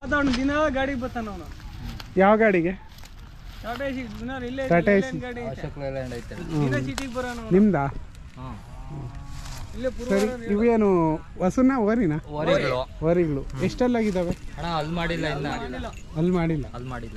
ಮಾತಾಡೋಣ ದಿನ ಗಾಡಿಗೆ ಬರ್ತಾನ ಅವನು ಯಾವ ಗಾಡಿಗೆ ಟಾಟಾ ಏಸಿ ದಿನ ಇಲ್ಲೇ ಟಾಟಾ ಇಲ್ಲೇ ಏಸಿ. ಗಾಡಿ ಐತೆ. ಅಶೋಕ್ ಲೇಲ್ಯಾಂಡ್ ಐತೆ ದಿನ ಸಿಟಿಗೆ ಬರೋಣ ಅವ್ನು. ನಿಮ್ದಾ ಹಾಂ ಇಲ್ಲೇ ಸರಿ ಇವೇನು ಹಸುನ ಓರಿನ ವರಿಗಳು ಓರಿಗಳು ಎಷ್ಟೆಲ್ಲಾಗಿದ್ದಾವೆ ಅಣ್ಣ ಅಲ್ಲಿ ಮಾಡಿಲ್ಲ ಇನ್ನ ಅಲ್ಲಿ ಮಾಡಿಲ್ಲ ಅಲ್ಲಿ ಮಾಡಿಲ್ಲ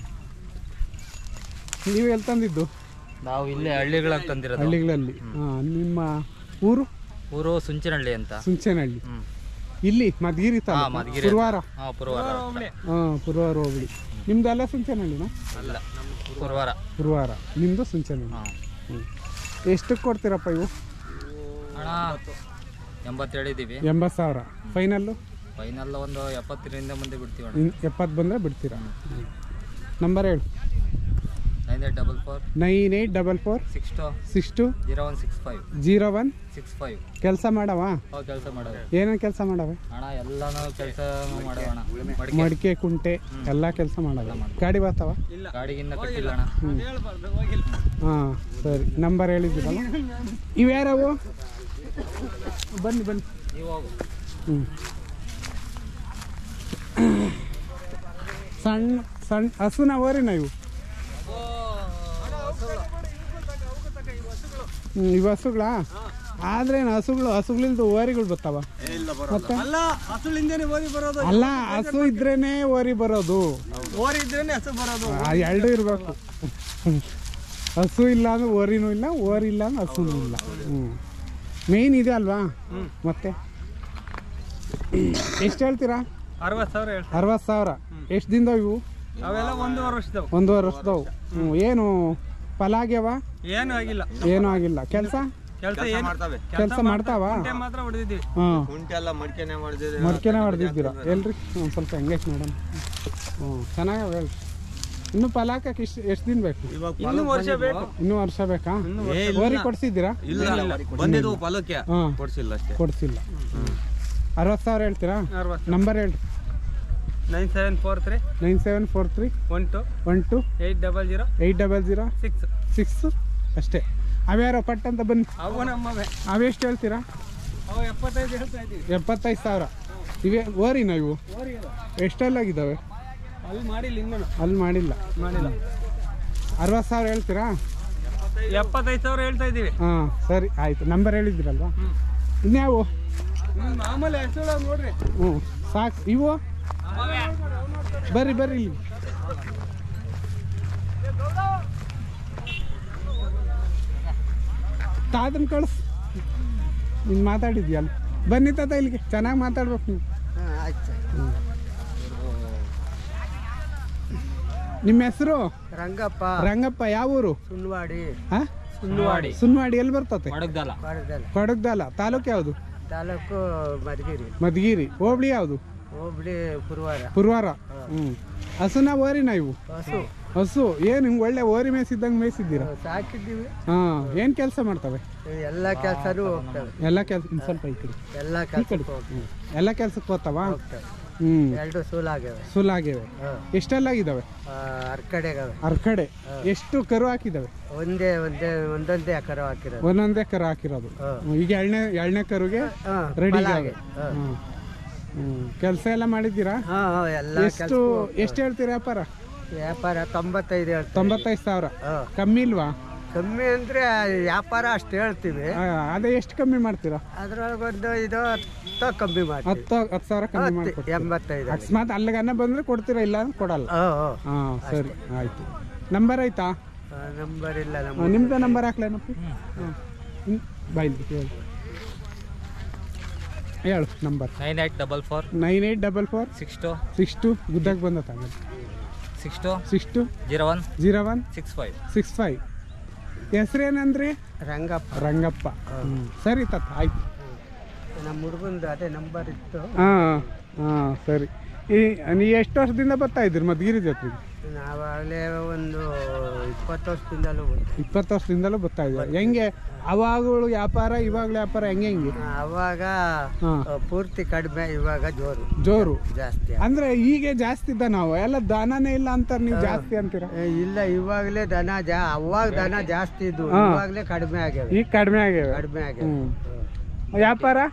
ನೀವು ಎಲ್ಲಿ ತಂದಿದ್ದು ನಾವು ಇಲ್ಲೇ ಹಳ್ಳಿಗಳಾಗ ತಂದಿರೋದು ಹಳ್ಳಿಗಳಲ್ಲಿ ಹಾಂ ನಿಮ್ಮ ಊರು ಊರು ಸುಂಚನಹಳ್ಳಿ ಅಂತ ಸುಂಚನಹಳ್ಳಿ ಹ್ಮ್ ಇಲ್ಲಿ ಮಧುಗಿರಿ ಹಾ ತಾಲೂಕು ಮಧುಗಿರಿ ಪುರವಾರ ಹಾಂ ಪುರವಾರ ಹೋಗ್ಲಿ ಹಾಂ ಪುರವಾರ ಹೋಬಳಿ ನಿಮ್ದೆಲ್ಲ ಸುಂಚನಹಳ್ಳಿನ ಅಲ್ಲ ಪುರವಾರ ಪುರವಾರ ನಿಮ್ಮದು ಸುಂಚನಹಳ್ಳಿ ಹಾಂ ಹ್ಞೂ ಎಷ್ಟಕ್ಕೆ ಕೊಡ್ತೀರಪ್ಪ ಇವು ಅಣ್ಣ ಎಂಬತ್ತು ಹೇಳಿದ್ದೀವಿ ಎಂಬತ್ತು ಸಾವಿರ ಫೈನಲ್ಲು ಫೈನಲ್ ಒಂದು ಎಪ್ಪತ್ತರಿಂದ ಮುಂದೆ ಬಿಡ್ತೀವಿ ಅಣ್ಣ ಇನ್ ಎಪ್ಪತ್ತು ಬಂದರೆ ಬಿಡ್ತೀರಾ ನಂಬರ್ ಹೇಳು nine eight double four nine eight double four six two six two zero one six five zero one six five ಕೆಲಸ ಮಾಡವ ಅವು ಕೆಲಸ ಮಾಡೋದು ಏನೇನು ಕೆಲಸ ಮಾಡವೆ ಅಣ್ಣ ಎಲ್ಲಾನು ಕೆಲಸ ಮಾಡೋಣ ಮಡಿಕೆ ಮಡಿಕೆ ಕುಂಟೆ ಎಲ್ಲ ಕೆಲಸ ಮಾಡವೆ ಗಾಡಿ ಬರ್ತಾವ ಗಾಡಿಗಿನ್ನ ಕಟ್ಟಿಲ್ಲ ಅಣ್ಣ ಅದ್ ಹೇಳ್ಬಾರ್ದು ಹೋಗಿಲ್ಲ ಹಾಂ ಸರಿ ನಂಬರ್ ಹೇಳಿದ್ದೀರಲ್ಲ ಇವ್ಯಾರವು ಬನ್ನಿ ಬನ್ನಿ ನೀವು ಹೋಗು ಹ್ಞೂ ಸಣ್ಣ ಸಣ್ಣ ಹಸುನ ಓರಿನ ಇವು ಹ್ಮ್, ಇವು ಹಸುಗಳಾ ಆದ್ರೇನು ಹಸುಗಳು ಹಸುಗಳಿಲ್ದು ಓರಿಗಳು ಬರ್ತಾವ ಮತ್ತೆ ಅಲ್ಲ ಹಸುಳಿಂದೇನೆ ಓದಿ ಬರೋದು ಅಲ್ಲ ಹಸು ಇದ್ರೇನೆ ಓರಿ ಬರೋದು ಓರಿ ಇದ್ರೇನೆ ಹಸು ಬರೋದು ಆ ಎರಡು ಇರಬೇಕು ಹಸು ಇಲ್ಲ ಅಂದ್ರೆ ಓರಿನೂ ಇಲ್ಲ ಓರಿ ಇಲ್ಲ ಅಂದ್ರೆ ಹಸುನೂ ಇಲ್ಲ ಹ್ಞೂ ಮೇಯ್ನ್ ಇದೆ ಅಲ್ವಾ ಮತ್ತೆ ಎಷ್ಟು ಹೇಳ್ತೀರಾ ಅರವತ್ತು ಸಾವಿರ ಹೇಳ್ತಾರೆ ಅರವತ್ತು ಸಾವಿರ ಎಷ್ಟು ದಿನದವು ಇವು ಅವೆಲ್ಲ ಒಂದೂವರೆ ವರ್ಷದವು ಒಂದೂವರೆ ವರ್ಷದವು ಹ್ಞೂ ಏನು ಫಲಾಗ್ಯವ ಏನು ಆಗಿಲ್ಲ ಏನೂ ಆಗಿಲ್ಲ ಕೆಲಸ ಕೆಲಸ ಏನು ಕೆಲಸ ಮಾಡ್ತಾವ ಗಂಟೆ ಮಾತ್ರ ಹೊಡೆದಿದ್ದೀವಿ ಹಾಂ ಕುಂಟೆಲ್ಲ ಮಡಿಕೆನೆ ಮಾಡಿದ್ರೆ ಮಡ್ಕೆನ ಹೊಡೆದಿದ್ದೀರಾ ಎಲ್ರಿ ಒಂದು ಸ್ವಲ್ಪ ಎಂಗೇಜ್ ನೋಡೋಣ ಹ್ಞೂ ಚೆನ್ನಾಗವ ಹೇಳ್ರಿ ಇನ್ನು ಫಲಾಕಕ್ಕೆ ಇಷ್ಟು ಎಷ್ಟು ದಿನ ಬೇಕು ಇನ್ನೂ ವರ್ಷ ಬೇಕು ಇನ್ನೂ ವರ್ಷ ಬೇಕಾ ಓರಿ ಕೊಡ್ಸಿದ್ದೀರಾ ಇಲ್ಲ ಬಂದಿದ್ವು ಫಲಕ್ಕೆ ಹಾಂ ಕೊಡ್ಸಿಲ್ಲ ಅಷ್ಟೇ ಕೊಡ್ಸಿಲ್ಲ ಅರವತ್ತು ಸಾವಿರ ಹೇಳ್ತೀರಾ ಅರವತ್ತು ನಂಬರ್ ಹೇಳಿ nine seven four three nine seven four three one two one two eight double zero eight double zero six six ಅಷ್ಟೇ ಅವ್ಯಾರೋ ಪಟ್ ಅಂತ ಬನ್ನಿ ಅವು ನಮ್ಮವೇ ಅವೆಷ್ಟು ಹೇಳ್ತೀರಾ ಅವು ಎಪ್ಪತ್ತೈದು ಹೇಳ್ತಾ ಇದ್ದೀವಿ ಎಪ್ಪತ್ತೈದು ಸಾವಿರ ಇವೇ ಓರಿನ ಇವು ಓರಿ ಅದು. ಎಷ್ಟೆಲ್ಲಾಗಿದ್ದಾವೆ ಅಲ್ಲಿ ಮಾಡಿಲ್ಲ ಇನ್ನೂ ಅಲ್ಲಿ ಮಾಡಿಲ್ಲ ಮಾಡಿಲ್ಲ ಅರವತ್ತು ಸಾವಿರ ಹೇಳ್ತೀರಾ ಎಪ್ಪತ್ತೈದು ಸಾವಿರ ಹೇಳ್ತಾ ಇದ್ದೀವಿ ಹಾಂ ಸರಿ ಆಯಿತು ನಂಬರ್ ಹೇಳಿದ್ದೀರಲ್ವಾ ಇನ್ಯಾವು ಹ್ಮ್, ಮಾಮೂಲಿ ಹೆಸರು ನೋಡ್ರಿ ಹ್ಞೂ ಸಾಕು ಇವು ಬರ್ರಿ ಬರ್ರಿ ಇಲ್ಲಿ ತಾತನ ಕಳ್ಸ್ ನೀನು ಮಾತಾಡಿದ್ಯಲ್ಲ ಬನ್ನಿ ತಾತ ಇಲ್ಲಿಗೆ ಚೆನ್ನಾಗಿ ಮಾತಾಡ್ಬೇಕು ನೀವು ಹ್ಮ್. ನಿಮ್ಮ ಹೆಸರು ರಂಗಪ್ಪ ರಂಗಪ್ಪ ಯಾವ ಊರು ಸುನ್ವಾಡಿ ಹಾ ಸುನ್ವಾಡಿ ಸುನ್ವಾಡಿ ಎಲ್ಲಿ ಬರ್ತತೆ ಮಡಗ್ದಲ್ಲ ಕೊಡಗ್ದಲ್ಲ ತಾಲೂಕು ಯಾವುದು ತಾಲೂಕು ಮಧುಗಿರಿ ಮಧುಗಿರಿ ಹೋಬಳಿ ಯಾವುದು ಹೋಬಳಿ ಪುರವಾರ ಪುರವಾರ ಹ್ಞೂ ಹಸುನ ಓರಿನ ಇವು ಹಸು ಹಸು ಏನು ಹಿಂಗೆ ಒಳ್ಳೆ ಓರಿ ಮೇಯ್ಸಿದ್ದಂಗೆ ಮೇಯ್ಸಿದ್ದೀರಾ ಸಾಕಿದ್ದೀವಿ ಹಾಂ ಏನು ಕೆಲಸ ಮಾಡ್ತವೆ ಎಲ್ಲ ಕೆಲಸನೂ ಹೋಗ್ತವೆ ಎಲ್ಲ ಕೆಲಸ ಇನ್ನು ಸ್ವಲ್ಪ ಈ ಕಡೆ ಎಲ್ಲ ಈ ಕಡೆ ಕೆಲಸಕ್ಕೆ ಹೋಗ್ತವೆ ಹ್ಞೂ ಎಲ್ಲ ಕೆಲಸಕ್ಕೆ ಹೋಗ್ತಾವ ಹೋಗ್ತವೆ ಹ್ಞೂ ಎರಡು ಸೂಲಾಗ್ಯವೆ ಸುಲಾಗಿವೆ ಎಷ್ಟೆಲ್ಲಾಗಿದ್ದಾವೆ ಅರ್ಕಡೆಗವೆ ಅರ್ಕಡೆ ಎಷ್ಟು ಕರು ಹಾಕಿದ್ದಾವೆ ಒಂದೇ ಒಂದೇ ಒಂದೊಂದೇ ಎಕರೆ ಹಾಕಿರೋದು ಒಂದೊಂದೇ ಕರು ಹಾಕಿರೋದು ಹಾ. ಹ್ಞೂ, ಈಗ ಎಳ್ನೇ ಎಳ್ನೇ ಕರುಗೆ ಹಾ, ರೆಡಿ ಫಲಾಗೆ. ಹಾ. ಹ್ಞೂ ಹ್ಞೂ ಕೆಲಸ ಎಲ್ಲ ಮಾಡಿದ್ದೀರಾ ಹಾ ಹಾ, ಎಲ್ಲ ಎಷ್ಟು ಎಷ್ಟು ಹೇಳ್ತೀರಾ ವ್ಯಾಪಾರ ವ್ಯಾಪಾರ ತೊಂಬತ್ತೈದು ಹೇಳ್ತೀವಿ ತೊಂಬತ್ತೈದು ಸಾವಿರ ಹಾ. ಕಮ್ಮಿ ಇಲ್ವಾ ಕಮ್ಮಿ ಅಂದ್ರೆ ವ್ಯಾಪಾರ ಅಷ್ಟು ಹೇಳ್ತೀವಿ ಆ, ಅದೇ ಎಷ್ಟು ಕಮ್ಮಿ ಮಾಡ್ತೀರಾ ಅದ್ರೊಳಗೊಂದು ಇದು ಹತ್ತು ಕಮ್ಮಿ ಮಾಡ್ತೀವಿ ಹತ್ತು ಹತ್ತು ಸಾವಿರ ಕಮ್ಮಿ ಹತ್ತು, ಮಾಡ್ಕೊಡ್ತೀರಾ ಎಂಬತ್ತೈದು ಅಕಸ್ಮಾತ್ ಅಲ್ಲಿಗನ್ನ ಬಂದ್ರೆ ಕೊಡ್ತೀರಾ ಇಲ್ಲ ಅಂದ್ರೆ ಕೊಡಲ್ಲ ಹಾ ಹಾ. ಹಾಂ ಸರಿ ಆಯ್ತು ನಂಬರ್ ಆಯ್ತಾ ಆ, ನಂಬರ್ ಇಲ್ಲ ಆ, ನಮ್ಮ ನಿಮ್ದು ನಂಬರ್ ಹಾಕ್ಲೇನಪ್ಪ ಹಾಂ ಬಾಯ್ಲಿ ಹೇಳು ಹೇಳು number nine eight double four nine eight double four six two six two ಗುದ್ದಾಗಿ ಬಂದ ತಗೊಂಡು six two six two zero one zero one six five six five ಹೆಸ್ರೇನಂದ್ರಿ ರಂಗಪ್ಪ ರಂಗಪ್ಪ ಹ್ಞೂ ಸರಿ ತತ್ತ ಆಯ್ತು ನಮ್ಮ ಹುಡುಗಂದು ಅದೇ ನಂಬರ್ ಇತ್ತು ಹಾಂ ಹಾಂ ಸರಿ ಈ ನೀವು ಎಷ್ಟು ವರ್ಷದಿಂದ ಬರ್ತಾ ಇದ್ದೀರಿ ಮಧುಗಿರಿ ಜಾತ್ರೆಗೆ ನಾವಾಗಲೇ ಒಂದು ಇಪ್ಪತ್ತು ವರ್ಷದಿಂದಲೂ ಬಂದೆ ಇಪ್ಪತ್ತು ವರ್ಷದಿಂದಲೂ ಬರ್ತಾ ಇದ್ದೀರಿ ಹೆಂಗೆ ಅವಾಗಳು ವ್ಯಾಪಾರ ಇವಾಗಲೂ ವ್ಯಾಪಾರ ಹೆಂಗೆ ಹೆಂಗೆ ಅವಾಗ ಹಾಂ ಆ, ಪೂರ್ತಿ ಕಡಿಮೆ ಇವಾಗ ಜೋರು ಜೋರು ಜಾಸ್ತಿ ಅಂದ್ರೆ ಈಗ ಜಾಸ್ತಿ ಇದ್ದ ನಾವು ಎಲ್ಲ ದನನೇ ಇಲ್ಲ ಅಂತಾರೆ ನೀವು ಜಾಸ್ತಿ ಅಂತೀರಾ ಏ, ಇಲ್ಲ ಇವಾಗಲೇ ದನ ಜಾ ಅವಾಗ ದನ ಜಾಸ್ತಿ ಇದ್ವು ಹಾ. ಇವಾಗಲೇ ಕಡಿಮೆ ಆಗ್ಯಾವೆ ಈಗ ಕಡಿಮೆ ಆಗ್ಯಾವೆ ಕಡಿಮೆ ಆಗ್ಯಾವೆ ಹ್ಮ್ ವ್ಯಾಪಾರ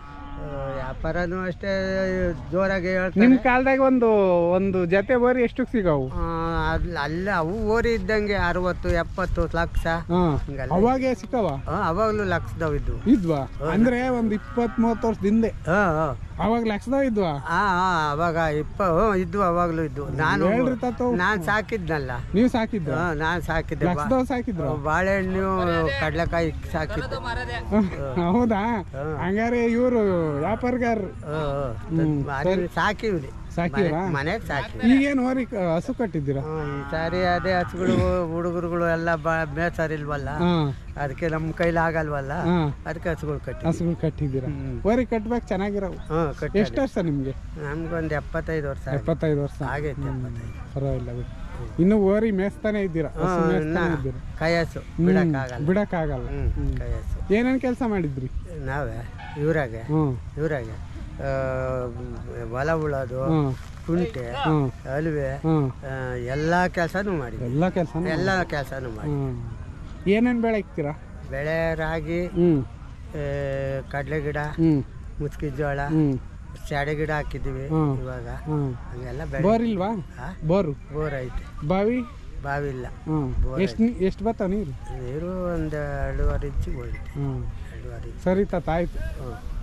ವ್ಯಾಪಾರನೂ ಅಷ್ಟೇ ಜೋರಾಗಿ ಹೇಳ್ತಾರೆ ನಿಮ್ ಕಾಲದಾಗ ಒಂದು ಒಂದು ಜೊತೆ ಬೋರಿ ಎಷ್ಟಕ್ಕೆ ಸಿಗವು ಆ, ಅಲ್- ಅಲ್ಲ ಅವು ಓರಿ ಇದ್ದಂಗೆ ಅರವತ್ತು ಎಪ್ಪತ್ತು ಲಕ್ಷ ಹಾ ಹಿಂಗಲ್ಲ. ಅವಾಗೆ ಸಿಕ್ಕವ ಆ, ಅವಾಗ್ಲೂ ಲಕ್ಷದವ್ ಇದ್ವು ಇದ್ವಾ ಅಂದ್ರೆ ಒಂದ್ ಇಪ್ಪತ್ ಮೂವತ್ತು ವರ್ಷದ ಹಿಂದೆ ಹಾ ಹಾ ಅವಾಗ ಲಕ್ಷದವ್ ಇದ್ವಾ ಆ, ಆ, ಅವಾಗ ಇಪ್ಪ ಹ್ಞೂ ಇದ್ವು ಅವಾಗ್ಲೂ ಇದ್ವು ನಾನು ಹೇಳ್ರಿ ತಾತ ನಾನು ಸಾಕಿದ್ನಲ್ಲ ನೀವು ಸಾಕಿದ್ರ ಹಾ, ನಾನು ಸಾಕಿದ್ದೆ ಬಾ- ಲಕ್ಷದವ್ ಸಾಕಿದ್ರ ಬಾಳೆಹಣ್ಣು ಕಡ್ಲೆಕಾಯಿ ಸಾಕಿದ್ದೆ ಹೌದಾ ಹಂಗಾರೆ ಇವರು ವ್ಯಾಪಾರಗಾರ ಸಾಕಿವ್ರಿ ಸಾಕಿವ್ರಾ ಮನೆಗೆ ಸಾಕಿವಿ ಈಗೇನು ಹೋರಿ ಕ- ಹಸು ಕಟ್ಟಿದ್ದೀರಾ ಹ್ಮ್, ಈ ಸಾರಿ ಅದೇ ಹಸುಗಳು ಹುಡುಗರುಗಳು ಎಲ್ಲ ಬಾ ಮೇಸರಿಲ್ವಲ್ಲ ಹಾ ಅದಕ್ಕೆ ನಮ್ಮ ಕೈಲಿ ಆಗಲ್ವಲ್ಲ ಹಾ ಅದಕ್ಕೆ ಹಸುಗಳು ಕಟ್ಟಿ ಹಸುಗಳು ಕಟ್ಟಿದ್ದೀರಾ ಹೋರಿ ಕಟ್ಬೇಕು ಚೆನ್ನಾಗಿರವು ಹ್ಞೂ ಕಟ್ಟಿ ಎಷ್ಟು ವರ್ಷ ನಿಮ್ಗೆ ನಮ್ಗೊಂದು ಎಪ್ಪತ್ತೈದು ವರ್ಷ ಆಗಿದೆ. ಎಪ್ಪತ್ತೈದು ವರ್ಷ ಆಗೈತೆ ಎಪ್ಪತ್ತೈದು ಪರವಾಗಿಲ್ಲ ಬಿಡಿ ಇನ್ನು ಓರಿ ಮೇಯಿಸ್ತಾನೆ ಇದ್ದೀರಾ ಹಸು ಹ್ಞೂ ಮೇಯಿಸ್ತಾನೆ ಇನ್ನ ಇದ್ದೀರಾ ಕೈಯಸು ಹ್ಮ್. ಬಿಡಕ್ಕಾಗಲ್ಲ ಬಿಡಕ್ಕಾಗಲ್ಲ ಹ್ಞೂ ಕೈಯಸು ಏನೇನ್ ಕೆಲಸ ಮಾಡಿದ್ರಿ ನಾವೇ ಇವ್ರಾಗೆ ಹ್ಮ್ ಇವ್ರಾಗೆ ಆ, ಹೊಲ ಉಳೋದು ಹ್ಮ್ ಕುಂಟೆ ಹ್ಮ್ ಅಲ್ವೆ ಹ್ಮ್ ಆ, ಎಲ್ಲ ಕೆಲಸನೂ ಮಾಡಿ ಎಲ್ಲ ಕೆಲಸ ಎಲ್ಲ ಕೆಲಸನೂ ಮಾಡಿ ಹ್ಮ್ ಏನೇನ್ ಬೆಳೆ ಇಕ್ತೀರಾ ಬೆಳೆ ರಾಗಿ ಹ್ಮ್ ಆ, ಕಡ್ಲೆ ಗಿಡ ಹ್ಮ್ ಮುಸ್ಕಿ ಜೋಳ ಹ್ಮ್ ಶಾಡೆ ಗಿಡ ಹಾಕಿದ್ದೀವಿ ಹ್ಮ್. ಇವಾಗ ಹ್ಮ್ ಹಂಗೆಲ್ಲ ಬೆಳೆ ಬೋರ್ ಇಲ್ವಾ ಹಾ? ಬೋರು ಬೋರ್ ಐತೆ ಬಾವಿ ಬಾವಿ ಇಲ್ಲ ಹ್ಮ್ ಬೋರ್ ಎಷ್ಟು ಎಷ್ಟು ಬರ್ತಾವ ನೀರು ನೀರು ಒಂದು ಎರಡೂವರೆ ಇಂಚಿಗೆ ಹೋಯ್ತು ಹ್ಮ್ ಎರಡೂವರೆ ಇಂಚು ಸರಿ ತಾತ ಆಯ್ತು ಹ್ಞೂ